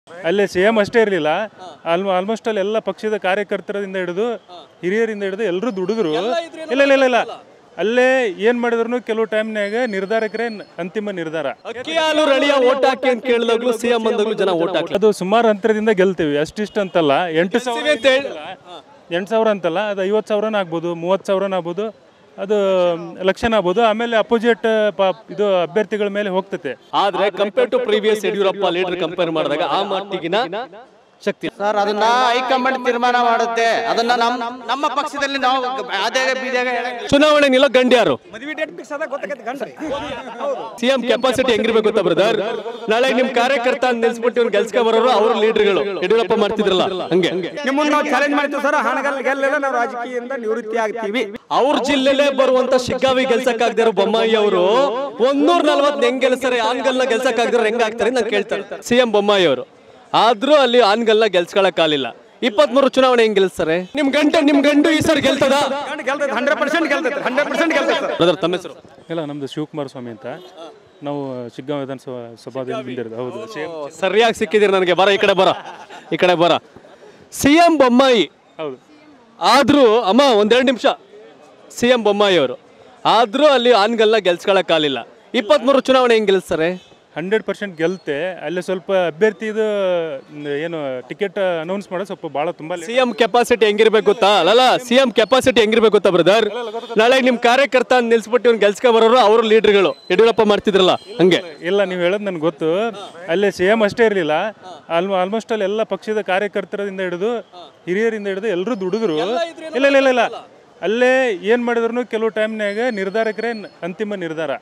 ಅಲ್ಲಿ C M ಅಷ್ಟೇ ಇರಲಿಲ್ಲ ಆಲ್ ಆಲ್ಮೋಸ್ಟ್ ಅಲ್ಲಿ ಎಲ್ಲ ಪಕ್ಷದ ಕಾರ್ಯಕರ್ತರಿಂದ ಹಿಡಿದು ಹಿರಿಯರಿಂದ ಹಿಡಿದು ಎಲ್ಲರೂ ದುಡಿದ್ರು ಇಲ್ಲ ಇಲ್ಲ ಇಲ್ಲ ಇಲ್ಲ ಅಲ್ಲೇ ಏನ್ ಮಾಡಿದ್ರು ಕೆಲವು ಟೈಮ್ನಾಗ ನಿರ್ಧಾರಕರೇ ನ- ಅಂತಿಮ ನಿರ್ಧಾರ ಅಕ್ಕಿ ಹಾಲು ರಳಿಯ ಓಟ್ ಹಾಕಿ ಅಂತ ಕೇಳಿದಾಗ್ಲೂ ಸಿಎಂ ಬಂದಾಗ್ಲೂ ಜನ ಓಟ್ ಹಾಕಿ ಅದು ಸುಮಾರು ಅಂತರದಿಂದ ಗೆಲ್ತೀವಿ ಅಷ್ಟಿಷ್ಟು ಅಂತಲ್ಲ ಎಂಟು ಸಾವಿರ ಅಂತ ಹೇಳಿ ಎಂಟು ಸಾವಿರ ಅಂತಲ್ಲ ಅದು ಐವತ್ತು ಸಾವಿರನ ಆಗ್ಬೋದು ಮೂವತ್ತು ಸಾವಿರನ ಆಗ್ಬೋದು ಅದು ಲಕ್ಷನ ಆಗ್ಬೋದು ಆಮೇಲೆ ಅಪೋಸಿಟ್ ಇದು ಅಭ್ಯರ್ಥಿಗಳ ಮೇಲೆ ಹೋಗ್ತತೆ ಆದ್ರೆ compare to previous Yediyurappa leader compare ಮಾಡಿದಾಗ ಆ ಮಟ್ಟಿಗಿನ ಶಕ್ತಿ ಸರ್ ಅದನ್ನ ಹೈಕಮಾಂಡ್ ತೀರ್ಮಾನ ಮಾಡುತ್ತೆ ಅದನ್ನ ನಮ್ ನಮ್ಮ ಪಕ್ಷದಲ್ಲಿ ನಾವು ಅದಾಗ ಬೀದಾಗ ಚುನಾವಣೆ ನಿಲ್ಲ ಗಂಡ್ಯಾರು ಮದುವೆ ಡೇಟ್ ಫಿಕ್ಸ್ ಆದಾಗ ಗೊತ್ತಾಗತ್ತೆ ಗಂಡ್ರಿ ಸಿಎಂ ಕೆಪಾಸಿಟಿ ಹೆಂಗಿರ್ಬೇಕು ಗೊತ್ತಾ ಬ್ರದರ್ ನಾಳೆ ನಿಮ್ ಕಾರ್ಯಕರ್ತ ಅಂತ ನಿಲ್ಸ್ಬಿಟ್ಟು ಇವ್ರು ಗೆಲ್ಸ್ಕೊ ಬರೋರು ಅವ್ರ ಲೀಡರ್ಗಳು ಯಡಿಯೂರಪ್ಪ ಮಾಡ್ತಿದ್ರಲ್ಲ ಹಂಗೆ ನಿಮ್ಮನ್ನ ನಾವು ಚಾಲೆಂಜ್ ಮಾಡ್ತೀವಿ ಸರ್ ಹಣಗಲ್ ಗೆಲ್ಲೆಲ್ಲ ನಾವು ರಾಜಕೀಯದಿಂದ ನಿವೃತ್ತಿ ಆಗ್ತೀವಿ ಅವ್ರ ಜಿಲ್ಲೆಲೇ ಬರುವಂತ ಶಿಗ್ಗಾವಿ ಗೆಲ್ಸಕ್ಕಾಗ್ದಿರೋ ಬೊಮ್ಮಾಯಿ ಅವರು ಒಂದೂರ ನಲ್ವತ್ ಹೆಂಗ್ ಗೆಲ್ಸ್ತಾರೆ ಆನ್ಗಲ್ನ ಗೆಲ್ಸಕ್ಕಾಗ್ದಿರೋ ಹೆಂಗ್ ಆಗ್ತಾರೆ ನಾನು ಕೇಳ್ತಾರೆ ಸಿಎಂ ಬೊಮ್ಮಾಯಿ ಅವರು ಆದ್ರೂ ಅಲ್ಲಿ ಆನ್ಗಲ್ನ ಗೆಲ್ಸ್ಕೊಳಕ್ ಆಗಿಲ್ಲ ಇಪ್ಪತ್ಮೂರು ಚುನಾವಣೆ ಹೆಂಗ್ ಗೆಲ್ಸ್ತಾರೆ ನಿಮ್ ಗಂಟೆ ನಿಮ್ ಗಂಡು ಈ ಸರ್ ಗೆಲ್ತದ ಗಂಡು ಗೆಲ್ತೈತೆ ಹಂಡ್ರೆಡ್ ಪರ್ಸೆಂಟ್ ಗೆಲ್ತೈತೆ ಹಂಡ್ರೆಡ್ ಪರ್ಸೆಂಟ್ ಗೆಲ್ತೈತೆ ಸರ್ ಬ್ರದರ್ ತಮ್ಮ ಹೆಸರು ಇಲ್ಲ ನಮ್ದು ಶಿವಕುಮಾರ ಸ್ವಾಮಿ ಅಂತ ನಾವು ಶಿಗ್ಗಾಂವ್ ವಿಧಾನಸಭಾ ಸಭಾದಲ್ಲಿ ಬಂದಿರೋದು ಹೌದು ಸೇಮ್ ಸರಿಯಾಗಿ ಸಿಕ್ಕಿದ್ದೀರಿ ನನಗೆ ಬರ ಈ ಕಡೆ ಬರ ಈ ಕಡೆ ಬರ ಸಿಎಂ ಬೊಮ್ಮಾಯಿ ಹೌದು ಆದ್ರೂ ಅಮ್ಮ ಒಂದೆರಡು ನಿಮಿಷ ಸಿ ಎಂ ಬೊಮ್ಮಾಯಿ ಅವರು ಆದ್ರೂ ಅಲ್ಲಿ ಆನ್ಗಲ್ನ ಗೆಲ್ಸ್ಕೊಳಕ್ಕಾಗಲಿಲ್ಲ ಇಪ್ಪತ್ಮೂರು ಚುನಾವಣೆ ಹೆಂಗ್ ಗೆಲ್ಸ್ತಾರೆ ಹಂಡ್ರೆಡ್ ಪರ್ಸೆಂಟ್ ಗೆಲ್ತೆ ಅಲ್ಲಿ ಸ್ವಲ್ಪ ಅಭ್ಯರ್ಥಿದು ನ್- ಏನು ಟಿಕೆಟ್ ಅನೌನ್ಸ್ ಮಾಡೋದು ಸ್ವಲ್ಪ ಭಾಳ ತುಂಬ ಸಿ ಎಂ ಕೆಪಾಸಿಟಿ ಹೆಂಗಿರ್ಬೇಕು ಗೊತ್ತಾ ಅಲ್ಲ ಸಿ ಎಂ ಕೆಪಾಸಿಟಿ ಹೆಂಗಿರ್ಬೇಕು ಗೊತ್ತಾ ಬ್ರದರ್ ನಾಳೆ ನಿಮ್ ಕಾರ್ಯಕರ್ತ ಅಂತ ನಿಲ್ಸ್ಬಿಟ್ಟು ಇವ್ರು ಗೆಲ್ಸ್ಕೊ ಬರೋರು ಅವ್ರ ಲೀಡರ್ಗಳು ಯಡಿಯೂರಪ್ಪ ಮಾಡ್ತಿದ್ರಲ್ಲ ಹಂಗೆ ಇಲ್ಲ ನೀವು ಹೇಳೋದು ನನಗೆ ಗೊತ್ತು ಅಲ್ಲಿ ಸಿ ಎಂ ಅಷ್ಟೇ ಇರಲಿಲ್ಲ ಆಲ್ ಆಲ್ಮೋಸ್ಟ್ ಅಲ್ಲಿ ಎಲ್ಲ ಪಕ್ಷದ ಕಾರ್ಯಕರ್ತರಿಂದ ಹಿಡಿದು ಹಿರಿಯರಿಂದ ಹಿಡಿದು ಎಲ್ಲರೂ ದುಡಿದ್ರು ಇಲ್ಲ ಇಲ್ಲ ಇಲ್ಲ ಇಲ್ಲ ಅಲ್ಲೇ ಏನು ಮಾಡಿದ್ರು ಕೆಲವು ಟೈಮ್ನಾಗ ನಿರ್ಧಾರಕರೇ ನ- ಅಂತಿಮ ನಿರ್ಧಾರ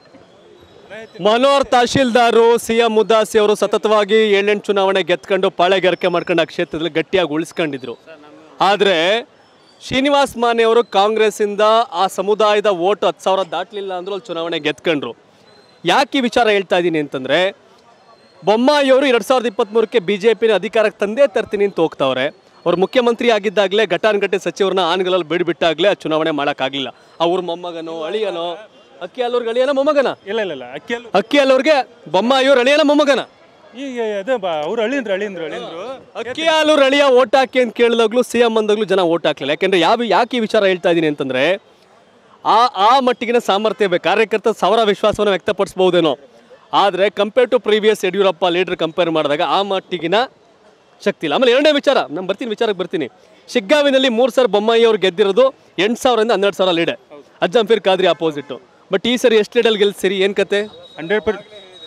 ಮನೋಹರ್ ತಹಶೀಲ್ದಾರು ಸಿ ಎಂ ಉದಾಸಿ ಅವರು ಸತತವಾಗಿ ಏಳೆಂಟು ಚುನಾವಣೆ ಗೆದ್ಕೊಂಡು ಪಾಳೆಗಾರಿಕೆ ಮಾಡ್ಕೊಂಡು ಆ ಕ್ಷೇತ್ರದಲ್ಲಿ ಗಟ್ಟಿಯಾಗಿ ಉಳಿಸ್ಕೊಂಡಿದ್ರು ಆದರೆ ಶ್ರೀನಿವಾಸ್ ಮಾನೆ ಅವರು ಕಾಂಗ್ರೆಸ್ಸಿಂದ ಆ ಸಮುದಾಯದ ಓಟ್ ಹತ್ತು ಸಾವಿರ ದಾಟಲಿಲ್ಲ ಅಂದ್ರೂ ಅಲ್ಲಿ ಚುನಾವಣೆ ಗೆದ್ಕೊಂಡ್ರು ಯಾಕೆ ಈ ವಿಚಾರ ಹೇಳ್ತಾ ಇದ್ದೀನಿ ಅಂತಂದರೆ ಬೊಮ್ಮಾಯಿಯವರು ಎರಡು ಸಾವಿರದ ಇಪ್ಪತ್ತ್ಮೂರಕ್ಕೆ ಬಿ ಜೆ ಪಿನ ಅಧಿಕಾರಕ್ಕೆ ತಂದೇ ತರ್ತೀನಿ ಅಂತ ಹೋಗ್ತಾವ್ರೆ ಅವ್ರು ಮುಖ್ಯಮಂತ್ರಿ ಆಗಿದ್ದಾಗಲೇ ಘಟಾನುಘಟಿ ಸಚಿವರನ್ನ ಆನ್ಗಳಲ್ಲಿ ಬಿಡ್ಬಿಟ್ಟಾಗಲೇ ಆ ಚುನಾವಣೆ ಮಾಡೋಕ್ಕಾಗಲಿಲ್ಲ ಅವ್ರ ಮೊಮ್ಮಗನೋ ಅಳಿಯನೋ ಅಕ್ಕಿ ಅಲ್ಲೂರ್ಗೆ ಅಳಿಯನ ಮೊಮ್ಮಗನ ಇಲ್ಲ ಇಲ್ಲ ಇಲ್ಲ ಅಕ್ಕಿಯಲ್ಲೂ ಅಕ್ಕಿ ಅಲ್ಲವ್ರಿಗೆ ಬೊಮ್ಮಾಯಿಯವ್ರು ಅಳಿಯನ ಮೊಮ್ಮಗನ ಈಗ ಅದೇ ಬಾ ಅವ್ರು ಅಳಿಂದ್ರು ಅಳಿಂದ್ರು ಅಳಿಂದ್ರು ಅಕ್ಕಿ ಹಾಲು ರಳಿಯ ಓಟ್ ಹಾಕಿ ಅಂತ ಕೇಳಿದಾಗ್ಲೂ ಸಿ ಎಂ ಅಂದಾಗ್ಲೂ ಜನ ಓಟ್ ಹಾಕ್ಲಿಲ್ಲ ಯಾಕೆಂದ್ರೆ ಯಾವ ಯಾಕೆ ಈ ವಿಚಾರ ಹೇಳ್ತಾ ಇದ್ದೀನಿ ಅಂತಂದ್ರೆ ಆ ಆ ಮಟ್ಟಿಗಿನ ಸಾಮರ್ಥ್ಯ ಬೇಕು ಕಾರ್ಯಕರ್ತ ಸಾವಿರ ವಿಶ್ವಾಸವನ್ನು ವ್ಯಕ್ತಪಡಿಸ್ಬಹುದೇನೋ ಆದರೆ compare to previous Yediyurappa leader compare ಮಾಡಿದಾಗ ಆ ಮಟ್ಟಿಗಿನ ಶಕ್ತಿ ಇಲ್ಲ ಆಮೇಲೆ ಎರಡನೇ ವಿಚಾರ ನಾನು ಬರ್ತೀನಿ ವಿಚಾರಕ್ಕೆ ಬರ್ತೀನಿ ಶಿಗ್ಗಾವಿನಲ್ಲಿ ಮೂರು ಸಾವಿರ ಬೊಮ್ಮಾಯಿ ಅವ್ರು ಗೆದ್ದಿರೋದು ಎಂಟು ಸಾವಿರದಿಂದ ಹನ್ನೆರಡು ಸಾವಿರ lead Ajjampeer Khadri opposite but ಈ ಸರಿ ಎಷ್ಟು ಲೀಡಲ್ಲಿ ಗೆಲ್ಸಿರಿ ಏನು ಕತೆ ಹಂಡ್ರೆಡ್ ಪರ್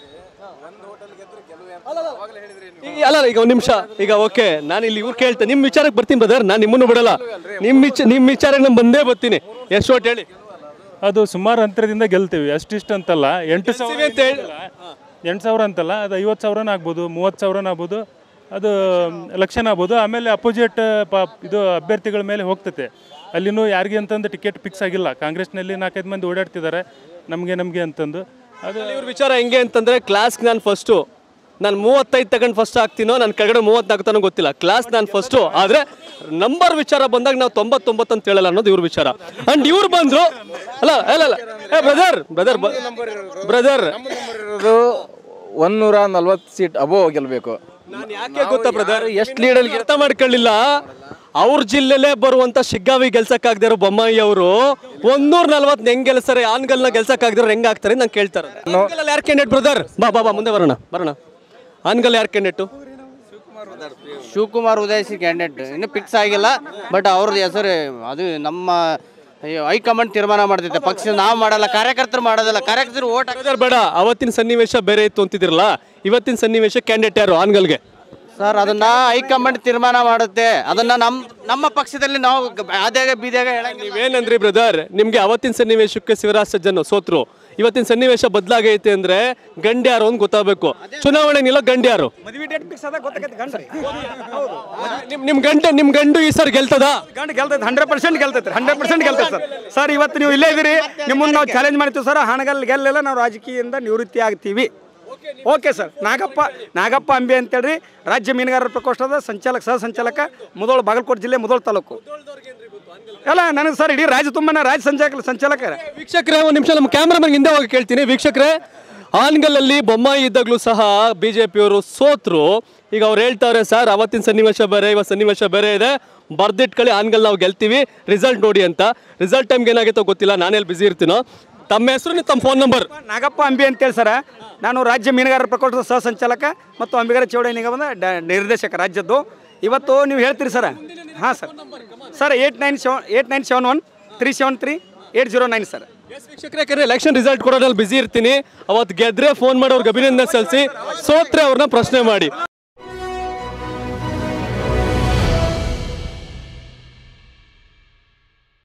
ಈಗ- ಅಲ್ಲ ಈಗ ಒಂದು ನಿಮಿಷ ಈಗ ಓಕೆ ನಾನು ಇಲ್ಲಿ ಇವ್ರು ಕೇಳ್ತೇನೆ ನಿಮ್ಮ ವಿಚಾರಕ್ಕೆ ಬರ್ತೀನಿ ಬ್ರದರ್ ನಾನು ನಿಮ್ಮನ್ನು ಬಿಡಲ್ಲ ನಿಮ್ಮ ವಿಚ ನಿಮ್ಮ ವಿಚಾರಕ್ಕೆ ನಾನು ಬಂದೇ ಬರ್ತೀನಿ ಎಷ್ಟು ಓಟ್ ಹೇಳಿ ಅದು ಸುಮಾರು ಅಂತರದಿಂದ ಗೆಲ್ತೀವಿ ಅಷ್ಟಿಷ್ಟು ಅಂತಲ್ಲ ಎಂಟು ಸಾವಿರ ಅಂತ ಹೇಳಿ ಎಂಟು ಸಾವಿರ ಅಂತಲ್ಲ ಅದು ಐವತ್ತು ಸಾವಿರನ ಆಗ್ಬೋದು ಮೂವತ್ತು ಸಾವಿರನ ಆಗ್ಬೋದು ಅದು ಲಕ್ಷನ ಆಗ್ಬೋದು ಆಮೇಲೆ ಅಪೋಸಿಟ್ ಪ ಇದು ಅಭ್ಯರ್ಥಿಗಳ ಮೇಲೆ ಹೋಗ್ತತೆ ಅಲ್ಲಿನೂ ಯಾರಿಗೆ ಅಂತಂದು ಟಿಕೆಟ್ ಫಿಕ್ಸ್ ಆಗಿಲ್ಲ ಕಾಂಗ್ರೆಸ್ನಲ್ಲಿ ನಾಲ್ಕೈದು ಮಂದಿ ಓಡಾಡ್ತಿದ್ದಾರೆ ನಮಗೆ ನಮಗೆ ಅಂತಂದು ಅದು ಇವ್ರ ವಿಚಾರ ಹೆಂಗೆ ಅಂತಂದ್ರೆ ಕ್ಲಾಸ್ಗೆ ನಾನು ಫಸ್ಟು ನಾನು ಮೂವತ್ತೈದು ತಗೊಂಡು ಫಸ್ಟ್ ಆಗ್ತೀನೋ ನನ್ನ ಕೆಳಗಡೆ ಮೂವತ್ನಾಲ್ಕು ತನಕ ಗೊತ್ತಿಲ್ಲ ಕ್ಲಾಸ್ ನಾನು ಫಸ್ಟು ಆದರೆ ನಂಬರ್ ವಿಚಾರ ಬಂದಾಗ ನಾವು ತೊಂಬತ್ತೊಂಬತ್ತು ಅಂತ ಹೇಳಲ್ಲ ಅನ್ನೋದು ಇವ್ರ ವಿಚಾರ ಅಂಡ್ ಇವ್ರು ಬಂದ್ರು ಅಲ್ಲ ಅಲ್ಲ ಅಲ್ಲ ಏ ಬ್ರದರ್ ಬ್ರದರ್ ಬ್ರದರ್ ಇರೋದು ಒಂದೂರ ನಲ್ವತ್ತು ಸೀಟ್ ಅಬೋ ಗೆಲ್ಬೇಕು ನಾನು ಯಾಕೆ ಗೊತ್ತಾ ಬ್ರದರ್ ಎಷ್ಟು ಲೀಡಲ್ಲಿ ಅರ್ಥ ಮಾಡ್ಕೊಳ್ಳಿಲ್ಲ ಅವ್ರ ಜಿಲ್ಲೆಲೇ ಬರುವಂತ ಶಿಗ್ಗಾವಿ ಗೆಲ್ಸಕ್ಕಾಗ್ದಿರೋ ಬೊಮ್ಮಾಯಿ ಅವರು ಒಂದೂರ ನಲ್ವತ್ತು ಹೆಂಗ್ ಗೆಲ್ಸ್ತಾರೆ ಆನ್ಗಲ್ನ ಗೆಲ್ಸಕ್ಕಾಗ್ದಿರೋ ಹೆಂಗ್ ಆಗ್ತಾರೆ ನಾನು ಕೇಳ್ತಾರೆ ಆನ್ಗಲ್ ಯಾರ್ ಕ್ಯಾಂಡಿಡೇಟ್ ಬ್ರದರ್ ಬಾ ಬಾ ಬಾ ಮುಂದೆ ಬರೋಣ ಬರೋಣ ಆನ್ಗಲ್ ಯಾರ್ ಕ್ಯಾಂಡಿಡೇಟು ಶಿವಕುಮಾರ್ ಉದಯಸಿ ಕ್ಯಾಂಡಿಡೇಟ್ ಇನ್ನು ಫಿಕ್ಸ್ ಆಗಿಲ್ಲ ಬಟ್ ಅವ್ರದ್ದು ಹೆಸರು ಅದು ನಮ್ಮ ಹೈಕಮಾಂಡ್ ತೀರ್ಮಾನ ಮಾಡ್ತೈತೆ ಪಕ್ಷ ನಾವು ಮಾಡಲ್ಲ ಕಾರ್ಯಕರ್ತರು ಮಾಡೋದಿಲ್ಲ ಕಾರ್ಯಕರ್ತರು ಓಟ್ ಬ್ರದರ್ ಬೇಡ ಅವತ್ತಿನ ಸನ್ನಿವೇಶ ಬೇರೆ ಇತ್ತು ಅಂತಿದಿರಲ್ಲ ಇವತ್ತಿನ ಸನ್ನಿವೇಶ ಕ್ಯಾಂಡಿಡೇಟ್ ಯಾರು ಆನ್ಗಲ್ಗೆ ಸರ್ ಅದನ್ನ ಹೈಕಮಾಂಡ್ ತೀರ್ಮಾನ ಮಾಡುತ್ತೆ ಅದನ್ನ ನಮ್ ನಮ್ಮ ಪಕ್ಷದಲ್ಲಿ ನಾವು ಅದಾಗ ಬೀದಾಗ ಹೇಳಂಗಿಲ್ಲ ನೀವೇನಂದ್ರಿ ಬ್ರದರ್ ನಿಮ್ಗೆ ಅವತ್ತಿನ ಸನ್ನಿವೇಶಕ್ಕೆ ಶಿವರಾಜ್ ಸಜ್ಜನ್ ಸೋತ್ರು ಇವತ್ತಿನ ಸನ್ನಿವೇಶ ಬದಲಾಗೈತೆ ಅಂದ್ರೆ ಗಂಡ್ಯಾರು ಅಂತ ಗೊತ್ತಾಗಬೇಕು ಚುನಾವಣೆ ನಿಲ್ಲ ಗಂಡ್ಯಾರು ಮದುವೆ ಡೇಟ್ ಫಿಕ್ಸ್ ಆದಾಗ ಗೊತ್ತಾಗತ್ತೆ ಗಂಡ್ರಿ ನಿಮ್ ನಿಮ್ ಗಂಟೆ ನಿಮ್ ಗಂಡು ಈ ಸರ್ ಗೆಲ್ತದ ಗಂಡು ಗೆಲ್ತೈತೆ ಹಂಡ್ರೆಡ್ ಪರ್ಸೆಂಟ್ ಗೆಲ್ತೈತೆ ಹಂಡ್ರೆಡ್ ಪರ್ಸೆಂಟ್ ಗೆಲ್ತೈತೆ ಸರ್ ಸರ್ ಇವತ್ತು ನೀವು ಇಲ್ಲೇ ಇದ್ದೀರಿ ನಿಮ್ಮನ್ನು ನಾವು ಚಾಲೆಂಜ್ ಮಾಡ್ತೀವಿ ಸರ್ ಹಣಗಲ್ ಗೆಲ್ಲೆಲ್ಲ ನಾವು ರಾಜಕೀಯದಿಂದ ನಿವೃತ್ತಿ ಆಗ್ತೀವಿ ಓಕೆ ಸರ್ ನಾಗಪ್ಪ ನಾಗಪ್ಪ ಅಂಬೆ ಅಂತೇಳಿ ರಾಜ್ಯ ಮೀನುಗಾರರ ಪ್ರಕೋಷ್ಠದ ಸಂಚಾಲಕ ಸಹ ಸಂಚಾಲಕ ಮುದೋಳು ಬಾಗಲಕೋಟೆ ಜಿಲ್ಲೆ ಮುದೋಳು ತಾಲೂಕು ಅಲ್ಲ ನನಗೆ ಸರ್ ಇಡೀ ರಾಜ್ಯ ತುಂಬನ ರಾಜ್ಯ ಸಂಚಾಲಕ ಸಂಚಾಲಕ ವೀಕ್ಷಕರೇ ಒಂದು ನಿಮಿಷ ನಮ್ಮ ಕ್ಯಾಮ್ರಾಮನ್ ಹಿಂದೆ ಹೋಗಿ ಕೇಳ್ತೀನಿ ವೀಕ್ಷಕರೇ ಆನ್ಗಲಲ್ಲಿ ಬೊಮ್ಮಾಯಿ ಇದ್ದಾಗಲೂ ಸಹ ಬಿಜೆಪಿಯವರು ಸೋತ್ರು ಈಗ ಅವ್ರು ಹೇಳ್ತಾರೆ ಸರ್ ಅವತ್ತಿನ ಸನ್ನಿವೇಶ ಬೇರೆ ಇವತ್ತು ಸನ್ನಿವೇಶ ಬೇರೆ ಇದೆ ಬರ್ದಿಟ್ಕೊಳ್ಳಿ ಆನ್ಗಲ್ ನಾವು ಗೆಲ್ತೀವಿ ರಿಸಲ್ಟ್ ನೋಡಿ ಅಂತ ರಿಸಲ್ಟ್ ಟೈಮ್ಗೆ ಏನಾಗಿತ್ತೋ ಗೊತ್ತಿಲ್ಲ ನಾನೆಲ್ಲಿ ಬಿಸಿ ಇರ್ತೀನೋ ತಮ್ಮ ಹೆಸರು ನೀವು ತಮ್ಮ ಫೋನ್ ನಂಬರ್ ನಾಗಪ್ಪ ಅಂಬಿ ಅಂತೇಳಿ ಸರ ನಾನು ರಾಜ್ಯ ಮೀನುಗಾರರ ಪ್ರಕೋಷ್ಠದ ಸಹ ಸಂಚಾಲಕ ಮತ್ತು ಅಂಬಿಗರ ಚೌಡಯ್ಯ ನಿಗಮದ ಡ- ನಿರ್ದೇಶಕ ರಾಜ್ಯದ್ದು ಇವತ್ತು ನೀವು ಹೇಳ್ತೀರಿ ಸರ ಹಾಂ sir sir eight nine seven eight nine seven one three seven three eight zero nine sir ವೀಕ್ಷಕರೇ ಯಾಕಂದ್ರೆ ಎಲೆಕ್ಷನ್ ರಿಸಲ್ಟ್ ಕೊಡೋದ್ರಲ್ಲಿ ಬಿಸಿ ಇರ್ತೀನಿ ಅವತ್ತು ಗೆದ್ರೆ ಫೋನ್ ಮಾಡಿ ಅವ್ರಿಗೆ ಅಭಿನಂದನೆ ಸಲ್ಲಿಸಿ ಸೋತ್ರೆ ಅವ್ರನ್ನ ಪ್ರಶ್ನೆ ಮಾಡಿ